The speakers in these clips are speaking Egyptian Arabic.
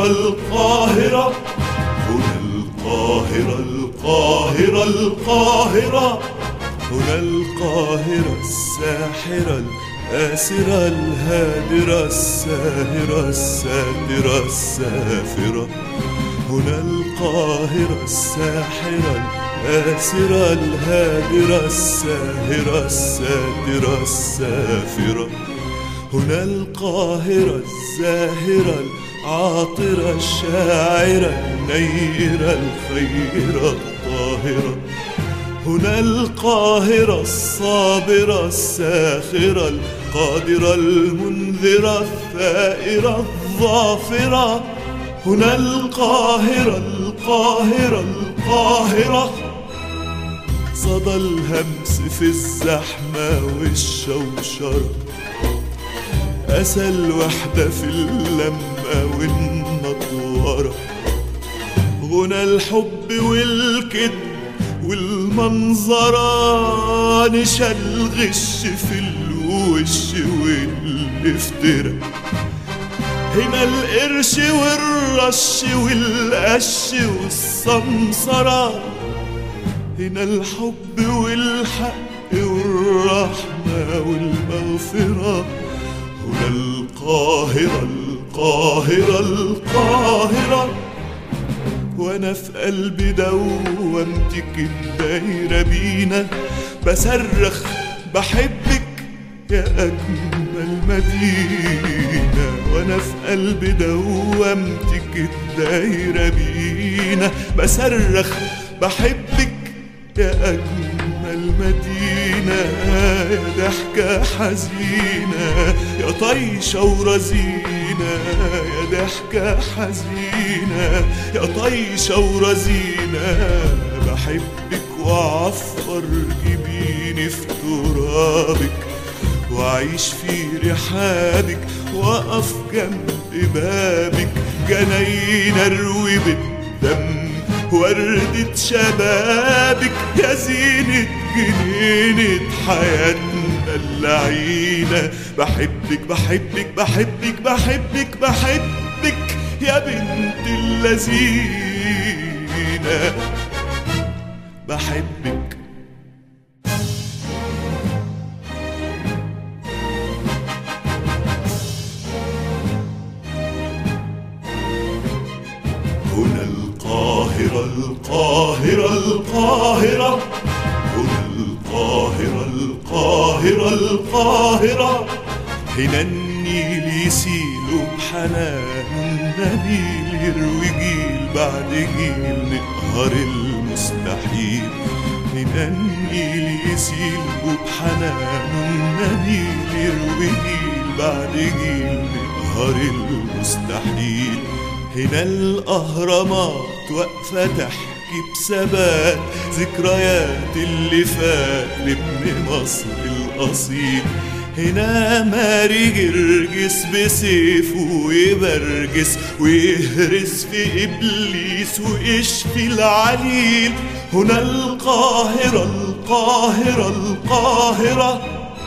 القاهرة القاهرة هنا القاهرة القاهرة القاهرة هنا القاهرة الساحرة الآسرة الهادرة الساهرة الساترة السافرة هنا القاهرة الساحرة الآسرة الهادرة الساهرة الساترة السافرة هنا القاهرة الزاهرة العاطرة الشاعرة النيرة الخيرة الطاهرة هنا القاهرة الصابرة الساخرة القادرة المنذرة الثائرة الظافرة هنا القاهرة القاهرة القاهرة صدى الهمس في الزحمة والشوشرة أسى الوحدة في اللمة والنطورة غنى الحب والكذب والمنظرة نشا الغش في الوش والافتراء هنا القرش والرش والقش والسمسرة هنا الحب والحق والرحمة والمغفرة هنا القاهرة القاهرة القاهرة وانا في قلبي دوامتك الدايرة بينا بصرخ بحبك يا أجمل مدينة وأنا في قلبي دوامتك الدايرة بينا بصرخ بحبك يا أجمل مدينة يا ضحكة حزينة يا طيشة ورزينة يا ضحكة حزينة يا طيشة ورزينة بحبك وأعفر جبيني في ترابك وأعيش في رحابك وأقف جنب بابك جناين أروي بالدم وردة شبابك يا زينة جنينة حياتنا اللعينة بحبك بحبك بحبك بحبك بحبك يا بنت اللذينة بحبك هنا القاهرة القاهرة القاهرة هنا القاهرة القاهرة القاهرة هنا النيل يسيل بحنان النبيل يروي جيل بعد جيل نقهر المستحيل هنا النيل يسيل بحنان النبيل يروي جيل بعد جيل نقهر المستحيل هنا الأهرامات واقفة تحكي بثبات ذكريات اللي فات لابن مصر الأصيل هنا ماري جرجس بسيفه ويبرجس ويهرس في إبليس ويشفي العليل هنا القاهرة القاهرة القاهرة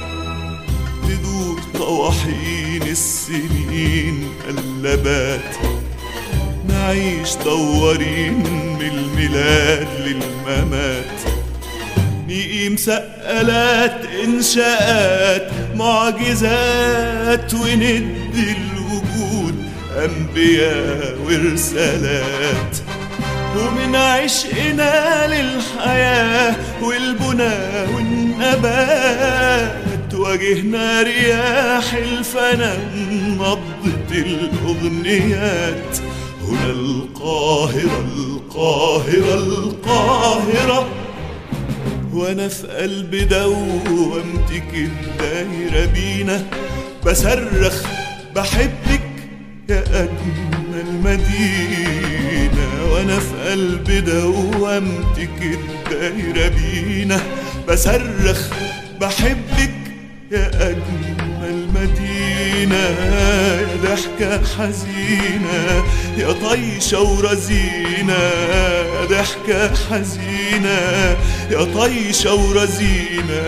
تدور طواحين السنين قلبات نعيش دورين من الميلاد للممات نقيم سقلات إنشاءات معجزات وندي الوجود أنبياء ورسالات ومن عشقنا للحياة والبنى والنبات واجهنا رياح الفنان نبضة الأغنيات هنا القاهرة القاهرة القاهرة وانا في قلب دوامتك الدايرة بينا بصرخ بحبك يا أجمل مدينة وانا في قلب دوامتك الدايرة بينا بصرخ بحبك يا أجمل مدينة يا ضحكة حزينة يا طيشة ورزينة يا ضحكة حزينة يا طيشة ورزينة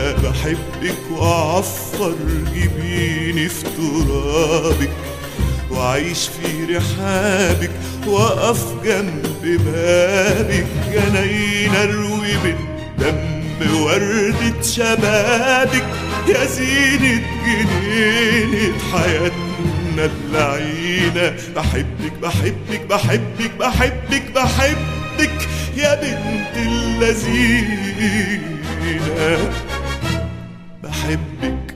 بحبك وأعفر جبيني في ترابك وأعيش في رحابك وأقف جنب بابك جناين أروي بالدم وردة شبابك يا زينة جنينة حياتنا اللعينة بحبك بحبك بحبك بحبك بحبك يا بنت اللذينة بحبك